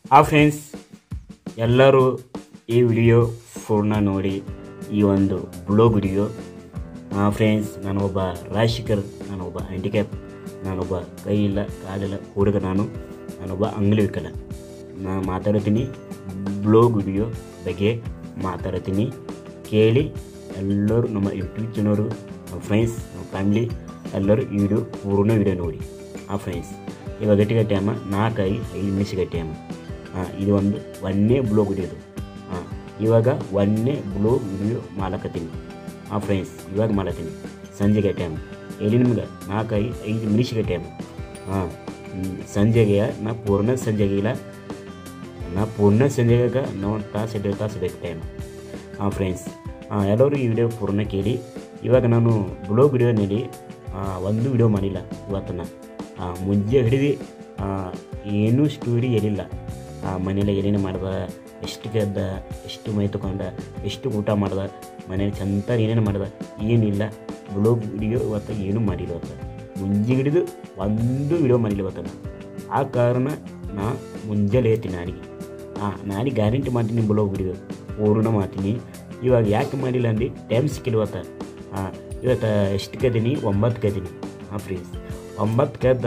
ಆ ಫ್ರೆಂಡ್ಸ್ ಎಲ್ಲರೂ ಈ ವಿಡಿಯೋ ಪೂರ್ಣ ನೋಡಿ ಈ ಒಂದು ಬ್ಲೋಗ್ ವಿಡಿಯೋ ಫ್ರೆಂಡ್ಸ್ ನಾನೊಬ್ಬ ರಾಜಶೇಖರ್ ನಾನೊಬ್ಬ ಹ್ಯಾಂಡಿಕ್ಯಾಪ್ ನಾನೊಬ್ಬ ಕೈ ಇಲ್ಲ ಕಾಲಿಲ್ಲ ಹುಡುಗ ನಾನು ನಾನೊಬ್ಬ ಅಂಗವಿಕಲ ನಾನು ಮಾತಾಡ್ತೀನಿ ಬ್ಲೋಗ್ ವಿಡಿಯೋ ಬಗ್ಗೆ ಮಾತಾಡ್ತೀನಿ ಕೇಳಿ ಎಲ್ಲರೂ ನಮ್ಮ ಯೂಟ್ಯೂಬ್ ಚಾನರು ನಮ್ಮ ಫ್ರೆಂಡ್ಸ್ ನಮ್ಮ ಫ್ಯಾಮ್ಲಿ ಎಲ್ಲರೂ ಈ ವಿಡಿಯೋ ಪೂರ್ಣ ವಿಡಿಯೋ ನೋಡಿ ಆ ಫ್ರೆಂಡ್ಸ್ ಇವಾಗ ಗಟ್ಟಿಗೆ ಟೈಮ ನಾಲ್ಕೈ ಐದು ನಿಮಿಷ ಟೈಮ ಹಾಂ ಇದು ಒಂದು ಒಂದೇ ಬ್ಲೋಗ್ ವಿಡಿಯೋದು ಹಾಂ ಇವಾಗ ಒಂದೇ ಬ್ಲೋಗ್ ವಿಡಿಯೋ ಮಾಡಕತ್ತೀನಿ ಹಾಂ ಫ್ರೆಂಡ್ಸ್ ಇವಾಗ ಮಾಡತ್ತೀನಿ ಸಂಜೆಗೆ ಟೈಮ್ ಎಲ್ಲಿ ನಿಮ್ಗೆ ನಾಲ್ಕೈ ಐದು ನಿಮಿಷಗೆ ಟೈಮ್ ಹಾಂ ಸಂಜೆಗೆ ನಾ ಪೂರ್ಣ ಸಂಜೆಗೆ ಇಲ್ಲ ನಾ ಪೂರ್ಣ ಸಂಜೆಗೆ ನಾವು ಒಂದು ತಾಸು ಎರಡು ತಾಸು ಬೇಕು ಟೈಮ್ ಹಾಂ ಫ್ರೆಂಡ್ಸ್ ಹಾಂ ಎಲ್ಲರೂ ಈ ವಿಡಿಯೋ ಪೂರ್ಣ ಕೇಳಿ ಇವಾಗ ನಾನು ಬ್ಲೋಗ್ ವಿಡಿಯೋನಲ್ಲಿ ಒಂದು ವಿಡಿಯೋ ಮಾಡಿಲ್ಲ ಇವತ್ತು ನಾ ಮುಂಜೆ ಹಿಡಿದು ಏನೂ ಸ್ಟೋರಿ ಏನಿಲ್ಲ ಮನೇಲಿ ಏನೇನು ಮಾಡ್ದ ಎಷ್ಟು ಗೆದ್ದ ಎಷ್ಟು ಮೈ ತಗೊಂಡ ಎಷ್ಟು ಊಟ ಮಾಡ್ದ ಮನೇಲಿ ಚಂದ ಏನೇನು ಮಾಡ್ದ ಏನಿಲ್ಲ ಬ್ಲೋಗ್ ವಿಡಿಯೋ ಇವತ್ತು ಏನೂ ಮಾಡಿಲ್ಲ ಇವತ್ತು ಮುಂಜೆ ಹಿಡಿದು ಒಂದು ವಿಡಿಯೋ ಮಾಡಿಲ್ಲ ಇವತ್ತು ನಾ ಆ ಕಾರಣ ನಾ ಮುಂಜಾನೆ ಹೇಳ್ತೀನಿ ನಾನಿಗೆ ಹಾಂ ನಾನಿಗೆ ಗ್ಯಾರಂಟಿ ಮಾಡ್ತೀನಿ ಬ್ಲೋಗ್ ವಿಡಿಯೋ ಪೂರ್ಣ ಮಾಡ್ತೀನಿ ಇವಾಗ ಯಾಕೆ ಮಾಡಿಲ್ಲ ಅಂದು ಟೈಮ್ ಸಿಕ್ಕಿಲ್ಲ ಇವತ್ತು ಹಾಂ ಇವತ್ತು ಎಷ್ಟು ಕದೀನಿ ಒಂಬತ್ತು ಕದೀನಿ ಹಾಂ ಫ್ರೀಸ್ ಒಂಬತ್ತು ಕದ್ದ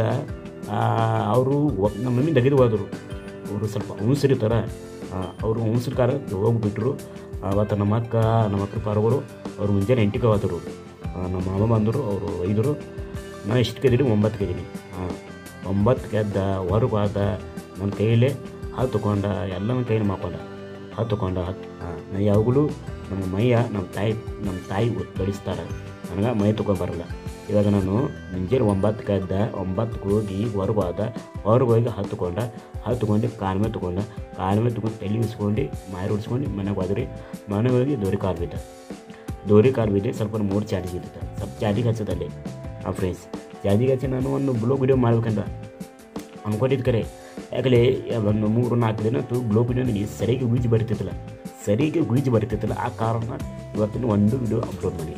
ಅವರು ನಮ್ಮ ಮಮ್ಮಿ ತೆಗೆದು ಹೋದರು ಅವರು ಸ್ವಲ್ಪ ಹುಣಸರಿರ್ತಾರೆ ಅವರು ಹುಣಸರ ಕಾರ ಹೋಗ್ಬಿಟ್ರು ಅವತ್ತು ನಮ್ಮ ಅಕ್ಕ ನಮ್ಮ ಅಕ್ಕ ಪಾರಗಳು ಅವ್ರು ಮುಂಜಾನೆ ಎಂಟಿಗೆ ಹೋದರು ನಮ್ಮ ಮಾಮ ಬಂದರು ಅವರು ಒಯ್ದರು ನಾನು ಎಷ್ಟು ಕದೀನಿ ಒಂಬತ್ತು ಕದೀನಿ ಹಾಂ ಒಂಬತ್ತು ಗೆದ್ದ ಹೊರಗೆ ಹೋದ ನನ್ನ ಕೈಯಲ್ಲೇ ಹಾಲು ತೊಗೊಂಡ ಎಲ್ಲ ನನ್ನ ಕೈಯಲ್ಲಿ ಮಾಡ್ಕೊಂಡ ಹಾಲು ತೊಗೊಂಡ ನಾ ಯಾವಾಗಲೂ ನಮ್ಮ ಮೈಯ ನಮ್ಮ ತಾಯಿ ನಮ್ಮ ತಾಯಿ ಬೆಳೆಸ್ತಾರೆ ನನಗೆ ಮೈ ಬರಲ್ಲ ಇವಾಗ ನಾನು ಮುಂಜಾನೆ ಒಂಬತ್ತು ಕದ್ದ ಒಂಬತ್ತಕ್ಕೆ ಹೋಗಿ ಹೊರಗೆ ಹೋದ ಹೊರಗೆ ಹೋಗಿ ಹಾಲು ತೊಗೊಂಡ ಹಾಲು ತೊಗೊಂಡು ಕಾಲ ಮೇಲೆ ತೊಗೊಂಡ ಕಾಲ ಮೇಲೆ ತೊಗೊಂಡು ತಲೆ ಉಸ್ಕೊಂಡು ಮಾರಿ ಉಡ್ಸ್ಕೊಂಡು ಮನೆಗೆ ಹೋದ್ರಿ ಮನೆಗೆ ಹೋಗಿ ದೋರಿ ಕಾಲು ಬಿದ್ದ ದೋರಿ ಕಾಲು ಬಿದ್ದೆ ಸ್ವಲ್ಪ ಮೂರು ಚಾರ್ಜಿಗೆ ಇದ್ದಿತ್ತು ಸ್ವಲ್ಪ ಚಾರ್ಜಿಗೆ ಹಚ್ಚದಲ್ಲಿ ಆ ಫ್ರೆಂಡ್ಸ್ ಚಾರ್ಜಿಗೆ ಹಚ್ಚಿ ನಾನು ಒಂದು ಬ್ಲೋಗ್ ವಿಡಿಯೋ ಮಾಡ್ಬೇಕಂತ ಅನ್ಕೊಂಡಿದ್ದು ಕರೆ ಯಾಕಲೆ ಒಂದು ಮೂರು ನಾಲ್ಕು ದಿನ ತು ಬ್ಲೋಗ್ ವಿಡಿಯೋನಲ್ಲಿ ಸರಿಯಾಗಿ ಗುಯ್ಜು ಬರ್ತಿತ್ತಿಲ್ಲ ಸರಿಯಾಗಿ ಗುಯ್ಜು ಬರ್ತಿತ್ತಿಲ್ಲ ಆ ಕಾರಣ ಇವತ್ತಿನ ಒಂದು ವಿಡಿಯೋ ಅಪ್ಲೋಡ್ ಮಾಡಿಲ್ಲ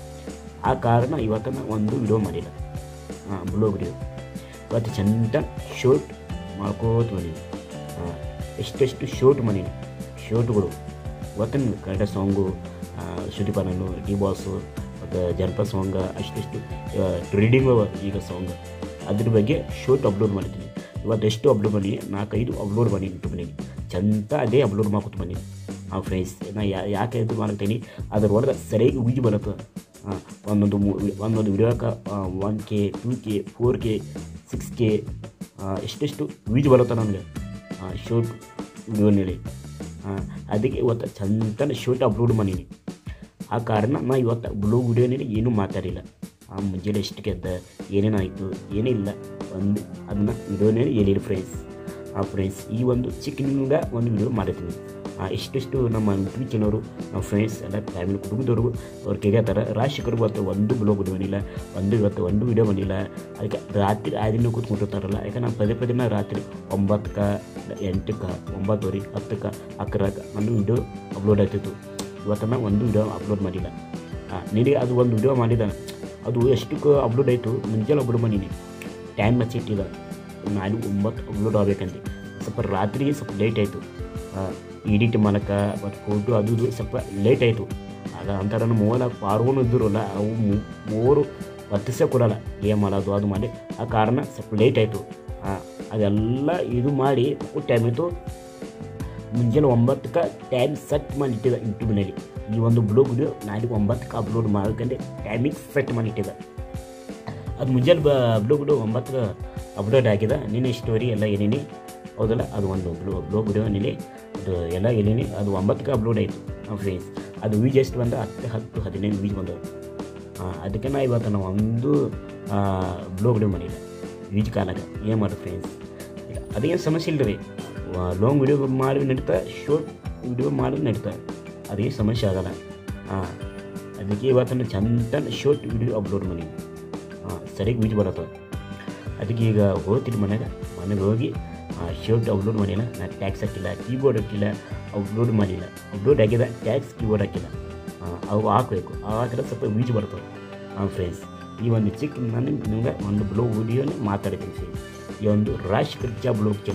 ಆ ಕಾರಣ ಇವತ್ತಿನ ಒಂದು ವಿಡಿಯೋ ಮಾಡಿಲ್ಲ ಹಾಂ ಬ್ಲೋಗ್ ವಿಡಿಯೋ ಇವತ್ತು ಚಂದ ಶೋಟ್ ಮಾಡ್ಕೋತ ಬಂದೀನಿ ಹಾಂ ಎಷ್ಟೆಷ್ಟು ಶೋಟ್ ಮಾಡೀನಿ ಶೋಟ್ಗಳು ಇವತ್ತಿನ ಕನ್ನಡ ಸಾಂಗು ಶ್ರುತಿಪಾನನು ಡಿ ಬಾಸು ಮತ್ತು ಜನಪದ ಸಾಂಗ ಅಷ್ಟಿಷ್ಟು ಟ್ರೆಂಡಿಂಗ್ ಈಗ ಸಾಂಗ್ ಅದ್ರ ಬಗ್ಗೆ ಶೋಟ್ ಅಪ್ಲೋಡ್ ಮಾಡಿದ್ದೀನಿ ಇವತ್ತು ಎಷ್ಟು ಅಪ್ಲೋಡ್ ಮಾಡಿ ನಾಲ್ಕೈದು ಅಪ್ಲೋಡ್ ಮಾಡಿ ಯೂಟ್ಯೂಬ್ನಲ್ಲಿ ಚಂದ ಅದೇ ಅಪ್ಲೋಡ್ ಮಾಡ್ಕೊತ ಬಂದೀನಿ ಆ ಫ್ರೆಂಡ್ಸ್ ನಾ ಯಾಕೆ ಇದು ಮಾಡ್ತೀನಿ ಅದ್ರ ಒಳಗೆ ಸರಿಯಾಗಿ ಉಜ್ಜಿ ಬರುತ್ತೆ ಒಂದೊಂದು ಮೂ ಒಂದೊಂದು ವಿಡಿಯೋಕ್ಕೆ one K two K four K six K ಎಷ್ಟೆಷ್ಟು ವ್ಯೂಜ್ ಬರುತ್ತೆ ನನಗೆ ಶೋಟ್ ವಿಡಿಯೋನಲ್ಲಿ ಅದಕ್ಕೆ ಇವತ್ತು ಚಂದನ ಶೋಟ್ ಅಪ್ಲೋಡ್ ಮಾಡೀನಿ ಆ ಕಾರಣ ನಾ ಇವತ್ತು ಬ್ಲೂ ವಿಡಿಯೋನಲ್ಲಿ ಏನೂ ಮಾತಾಡಿಲ್ಲ ಆ ಮುಂಜಾನೆ ಎಷ್ಟು ಗೆದ್ದ ಏನೇನಾಯಿತು ಏನಿಲ್ಲ ಒಂದು ಅದನ್ನು ವಿಡಿಯೋನೇ ಹೇಳಿಲ್ಲ ಫ್ರೆಂಡ್ಸ್ ಆ ಫ್ರೆಂಡ್ಸ್ ಈ ಒಂದು ಚಿಕ್ಕನಿಂದ ಒಂದು ವಿಡಿಯೋ ಮಾಡಿದ್ದೀನಿ ಎಷ್ಟೆಷ್ಟು ನಮ್ಮ ಯೂಟ್ಯೂಬ್ ಚಾನವರು ನಮ್ಮ ಫ್ರೆಂಡ್ಸ್ ಎಲ್ಲ ಫ್ಯಾಮಿಲಿ ಕುಟುಂಬದವ್ರಿಗೂ ಅವ್ರು ಕೇಳ್ತಾರೆ ರಾಶಿಕರು ಇವತ್ತು ಒಂದು ಬ್ಲೋಗ್ ವಿಡಿಯೋ ಬಂದಿಲ್ಲ ಒಂದು ಇವತ್ತು ಒಂದು ವಿಡಿಯೋ ಬಂದಿಲ್ಲ ಅದಕ್ಕೆ ರಾತ್ರಿ ಆ ದಿನ ಕೂತ್ಕೊಂಡಿರ್ತಾರಲ್ಲ ಯಾಕೆ ನಾನು ಪದೇ ಪದೇ ನಾ ರಾತ್ರಿ ಒಂಬತ್ತಕ್ಕೆ ಎಂಟಕ್ಕೆ ಒಂಬತ್ತುವರೆ ಹತ್ತಕ್ಕೆ ಅಕ್ಕರಾಗ ಒಂದು ವಿಡಿಯೋ ಅಪ್ಲೋಡ್ ಆಗ್ತಿತ್ತು ಇವತ್ತು ನಾ ಒಂದು ವಿಡಿಯೋ ಅಪ್ಲೋಡ್ ಮಾಡಿಲ್ಲ ನಿನಗೆ ಅದು ಒಂದು ವಿಡಿಯೋ ಮಾಡಿದ ಅದು ಎಷ್ಟಕ್ಕೆ ಅಪ್ಲೋಡ್ ಆಯಿತು ಮುಂಜಾನೆ ಅಪ್ಲೋಡ್ ಮಾಡೀನಿ ಟೈಮ್ ಹಚ್ಚಿಟ್ಟಿಲ್ಲ ನಾಲ್ಕು ಒಂಬತ್ತು ಅಪ್ಲೋಡ್ ಆಗಬೇಕಂತೆ ಸ್ವಲ್ಪ ರಾತ್ರಿಗೆ ಸ್ವಲ್ಪ ಲೇಟ್ ಆಯಿತು ಎಡಿಟ್ ಮಾಡೋಕ್ಕೆ ಮತ್ತು ಫೋಟೋ ಅದು ಇದು ಸ್ವಲ್ಪ ಲೇಟ್ ಆಯಿತು ಆಗ ಅಂತಾರೆ ಮೊಬೈಲ್ ಪಾರ್ಗೋನು ಇದ್ದಿರಲ್ಲ ಅವು ಮೂರು ವರ್ತಿಸೇ ಕೊಡಲ್ಲ ಏನು ಮಾಡೋದು ಅದು ಮಾಡಿ ಆ ಕಾರಣ ಸ್ವಲ್ಪ ಲೇಟ್ ಆಯಿತು ಅದೆಲ್ಲ ಇದು ಮಾಡಿ ಟೈಮ್ ಆಯಿತು ಮುಂಜಾನೆ ಒಂಬತ್ತಕ್ಕೆ ಟೈಮ್ ಸೆಟ್ ಮಾಡಿ ಇಟ್ಟಿದೆ ಯೂಟ್ಯೂಬ್ನಲ್ಲಿ ಈ ಒಂದು ಬ್ಲೋಗ್ ವಿಡಿಯೋ ನಾಳೆ ಒಂಬತ್ತಕ್ಕೆ ಅಪ್ಲೋಡ್ ಮಾಡ್ಕೊಂಡೆ ಟೈಮಿಂಗ್ ಸೆಟ್ ಮಾಡಿ ಇಟ್ಟಿದೆ ಅದು ಮುಂಜಾನೆ ಬ ಬ್ಲೋಗ್ ವಿಡಿಯೋ ಒಂಬತ್ತಕ್ಕೆ ಅಪ್ಲೋಡ್ ಆಗಿದೆ ನಿನ್ನೆ ಸ್ಟೋರಿ ಎಲ್ಲ ಏನೇನಿ ಹೌದಲ್ಲ ಅದು ಒಂದು ಬ್ಲೋ ಬ್ಲೋಗ್ ವಿಡಿಯೋನಲ್ಲಿ ಅದು ಎಲ್ಲ ಏನೇನಿ ಅದು ಒಂಬತ್ತಕ್ಕೆ ಅಪ್ಲೋಡ್ ಆಯಿತು ನಮ್ಮ ಫ್ರೆಂಡ್ಸ್ ಅದು ವೀಜ್ ಎಷ್ಟು ಬಂದ ಹತ್ತು ಹತ್ತು ಹದಿನೈದು ವೀಜ್ ಬಂದವು ಅದಕ್ಕೆ ನಾ ಇವತ್ತು ನಾವು ಒಂದು ಬ್ಲೋಗ್ ವಿಡಿಯೋ ಮಾಡಿಲ್ಲ ವೀಜ್ ಕಾಲಾಗ ಏನು ಮಾಡೋದು ಫ್ರೆಂಡ್ಸ್ ಅದೇನು ಸಮಸ್ಯೆ ಇಲ್ಲ ರೀ ಲಾಂಗ್ ವಿಡಿಯೋ ಮಾಡಿ ನಡೀತಾ ಶಾರ್ಟ್ ವಿಡಿಯೋ ಮಾಡಿ ನಡೀತಾ ಅದೇನು ಸಮಸ್ಯೆ ಆಗಲ್ಲ ಹಾಂ ಅದಕ್ಕೆ ಇವತ್ತನ್ನು ಚಂದ ಶಾರ್ಟ್ ವಿಡಿಯೋ ಅಪ್ಲೋಡ್ ಮಾಡಿ ಹಾಂ ಸರಿಯಾಗಿ ವೀಜ್ ಬರತ್ತೆ ಅದಕ್ಕೆ ಈಗ ಹೋಗ್ತೀನಿ ಮನೆಗೆ ಮನೆಗೆ ಹೋಗಿ ಶರ್ಟ್ ಅಪ್ಲೋಡ್ ಮಾಡಿಲ್ಲ ನಾನು ಟ್ಯಾಕ್ಸ್ ಹಾಕಿಲ್ಲ ಕೀಬೋರ್ಡ್ ಹಾಕಿಲ್ಲ ಅಪ್ಲೋಡ್ ಮಾಡಿಲ್ಲ ಅಪ್ಲೋಡ್ ಆಗಿದೆ ಟ್ಯಾಕ್ಸ್ ಕೀಬೋರ್ಡ್ ಹಾಕಿಲ್ಲ ಅವು ಹಾಕಬೇಕು ಆವಾಗ ಸ್ವಲ್ಪ ವೀಜ್ ಬರ್ತವೆ ಹಾಂ ಫ್ರೆಂಡ್ಸ್ ಈ ಒಂದು ಚಿಕ್ಕ ನಾನು ನಿಮ್ಗೆ ಒಂದು ಬ್ಲೋಗ್ ವಿಡಿಯೋನೇ ಮಾತಾಡ್ತೀನಿ ಫ್ರೆಂಡ್ಸ್ ಈ ಒಂದು ರಾಶ್ ಕರ್ಚಾ ಬ್ಲೋಗ್ ಚಾನಲ್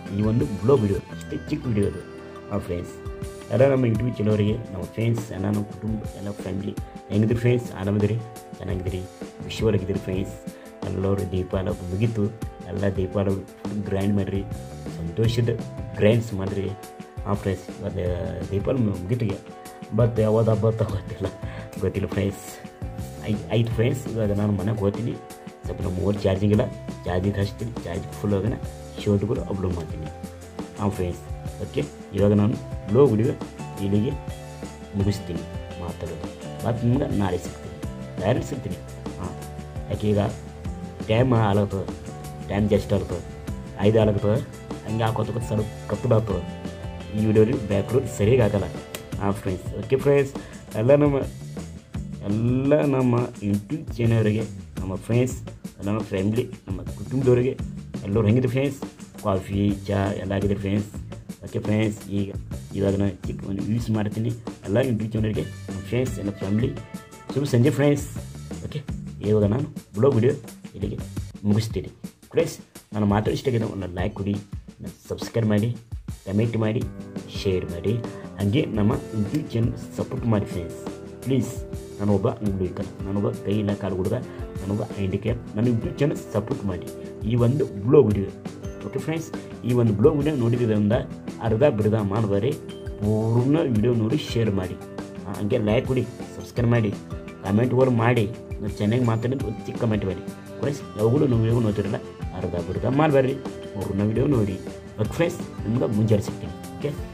ಈ ಒಂದು ಬ್ಲಾಗ್ ವಿಡಿಯೋ ಇಷ್ಟೇ ಚಿಕ್ಕ ವಿಡಿಯೋ ಅದು ಹಾಂ ಫ್ರೆಂಡ್ಸ್ ಎಲ್ಲ ನಮ್ಮ ಯೂಟ್ಯೂಬ್ ಚಾನಲ್ವರಿಗೆ ನಮ್ಮ ಫ್ರೆಂಡ್ಸ್ ಎಲ್ಲ ನಮ್ಮ ಕುಟುಂಬ ಎಲ್ಲ ಫ್ಯಾಮಿಲಿ ಹೆಂಗಿದ್ರಿ ಫ್ರೆಂಡ್ಸ್ ಆರಾಮಿದ್ರಿ ಚೆನ್ನಾಗಿದ್ದೀರಿ ವಿಶ್ವವಾಗಿದ್ದೀರಿ ಫ್ರೆಂಡ್ಸ್ ಎಲ್ಲರೂ ದೀಪಾವಳಿ ಹಬ್ಬ ಮುಗೀತು ಎಲ್ಲ ದೀಪಾವಳಿ ಫುಲ್ ಗ್ರ್ಯಾಂಡ್ ಮಾಡಿರಿ ಸಂತೋಷದ ಗ್ರ್ಯಾಂಡ್ಸ್ ಮಾಡಿರಿ ಹಾಂ ಫ್ರೆಂಡ್ಸ್ ಮತ್ತು ದೀಪಾವಳಿ ಮುಗೀತಿಗೆ ಬಟ್ ಯಾವ್ದು ಹಬ್ಬ ಅಂತ ಗೊತ್ತಿಲ್ಲ ಗೊತ್ತಿಲ್ಲ ಫ್ರೆಂಡ್ಸ್ ಐ ಐದು ಫ್ರೆಂಡ್ಸ್ ಇವಾಗ ನಾನು ಮನೆಗೆ ಹೋಗ್ತೀನಿ ಸ್ವಲ್ಪ ನಮ್ಮ ಮೊಬೈಲ್ ಚಾರ್ಜಿಂಗ್ ಇಲ್ಲ ಚಾರ್ಜಿಂಗ್ ಹಚ್ತೀನಿ ಚಾರ್ಜ್ ಫುಲ್ ಹೋಗೋಣ ಶೋರ್ಟ್ಗಳು ಅಪ್ಲೋಡ್ ಮಾಡ್ತೀನಿ ಹಾಂ ಫ್ರೆಂಡ್ಸ್ ಓಕೆ ಇವಾಗ ನಾನು ಬ್ಲೋ ವಿಡಿಯೋ ಇಲ್ಲಿಗೆ ಮುಗಿಸ್ತೀನಿ ಮಾತಾಡೋದು ಮತ್ತು ನಿಮ್ಗೆ ನಾಳೆ ಸಿಗ್ತೀನಿ ಡೈರೆಕ್ಟ್ ಸಿಗ್ತೀನಿ ಹಾಂ ಯಾಕೆ ಈಗ ಟೈಮ್ ಹಾಳಾಗ್ತದೆ ಟೈಮ್ ಜಾಸ್ತಿ ಆಗ್ತದೆ ಐದು ಹಾಳಾಗ್ತದೆ ಹಂಗೆ ಹಾಕೋತಕ್ಕ ಸ್ವಲ್ಪ ಕತ್ತಲಾಗ್ತದೆ ಈ ವಿಡಿಯೋಲಿ ಬ್ಯಾಕ್ಗ್ರೌಂಡ್ ಸರಿಯಾಗಿ ಆಗಲ್ಲ ಹಾಂ ಫ್ರೆಂಡ್ಸ್ ಓಕೆ ಫ್ರೆಂಡ್ಸ್ ಎಲ್ಲ ನಮ್ಮ ಎಲ್ಲ ನಮ್ಮ ಯೂಟ್ಯೂಬ್ ಚಾನಲ್ವರಿಗೆ ನಮ್ಮ ಫ್ರೆಂಡ್ಸ್ ನಮ್ಮ ಫ್ಯಾಮಿಲಿ ನಮ್ಮ ಕುಟುಂಬದವರಿಗೆ ಎಲ್ಲರೂ ಹೆಂಗಿದೆ ಫ್ರೆಂಡ್ಸ್ ಕಾಫಿ ಚಹಾ ಎಲ್ಲ ಆಗಿದೆ ಫ್ರೆಂಡ್ಸ್ ಓಕೆ ಫ್ರೆಂಡ್ಸ್ ಈಗ ಇವಾಗ ನಾನು ಚಿಕ್ಕ ಒಂದು ಯೂಸ್ ಮಾಡ್ತೀನಿ ಎಲ್ಲ ಯೂಟ್ಯೂಬ್ ಚಾನಲ್ಗೆ ನಮ್ಮ ಫ್ರೆಂಡ್ಸ್ ಎಲ್ಲ ಫ್ಯಾಮಿಲಿ ಶುಭ ಸಂಜೆ ಫ್ರೆಂಡ್ಸ್ ಓಕೆ ಇವಾಗ ನಾನು ಬ್ಲಾಗ್ ವಿಡಿಯೋ ಇಲ್ಲಿಗೆ ಮುಗಿಸ್ತೀನಿ ಫ್ರೆಂಡ್ಸ್ ನಾನು ಮಾತಾಡಿ ಇಷ್ಟ ಆಗಿದೆ ಒಂದು ಲೈಕ್ ಕೊಡಿ ಸಬ್ಸ್ಕ್ರೈಬ್ ಮಾಡಿ ಕಮೆಂಟ್ ಮಾಡಿ ಶೇರ್ ಮಾಡಿ ಹಾಗೆ ನಮ್ಮ ಯೂಟ್ಯೂಬ್ ಚಾನಲ್ ಸಪೋರ್ಟ್ ಮಾಡಿ ಫ್ರೆಂಡ್ಸ್ ಪ್ಲೀಸ್ ನಾನೊಬ್ಬ ಅಂಗಡಿಕರ ನಾನೊಬ್ಬ ಕೈ ಇಲ್ಲ ಕಾಲು ಹುಡುಗ ನಾನೊಬ್ಬ ಹ್ಯಾಂಡಿಕ್ಯಾಪ್ ನನ್ನ ಯೂಟ್ಯೂಬ್ ಚಾನಲ್ ಸಪೋರ್ಟ್ ಮಾಡಿ ಈ ಒಂದು ಬ್ಲೋ ವಿಡಿಯೋ ಓಕೆ ಫ್ರೆಂಡ್ಸ್ ಈ ಒಂದು ಬ್ಲೋ ವಿಡಿಯೋ ನೋಡಿದ್ರಿಂದ ಅರ್ಧ ಬಿರ್ಧ ಮಾಡಬೇಡಿ ಪೂರ್ಣ ವಿಡಿಯೋ ನೋಡಿ ಶೇರ್ ಮಾಡಿ ಆ, ಹಂಗೆ ಲೈಕ್ ಕೊಡಿ ಸಬ್ಸ್ಕ್ರೈಬ್ ಮಾಡಿ ಕಮೆಂಟ್ಗಳು ಮಾಡಿ ನಾನು ಚೆನ್ನಾಗಿ ಮಾತಾಡಿದ್ದು ಒಂದು ಚಿಕ್ಕ ಕಮೆಂಟ್ ಮಾಡಿ ಫ್ರೆಂಡ್ಸ್ ಯಾವಾಗಲೂ ನಾವು ವಿಡಿಯೋ ನೋಡ್ತಿರಲ್ಲ ಅರ್ಧ ಬಿರ್ಧ ಮಾಡಬೇಡ್ರಿ ಪೂರ್ಣ ವಿಡಿಯೋ ನೋಡಿ ಓಕೆ ಫ್ರೆಂಡ್ಸ್ ನಿಮ್ಗೆ ಮುಂಜಾನೆ ಸಿಗ್ತೀನಿ ಓಕೆ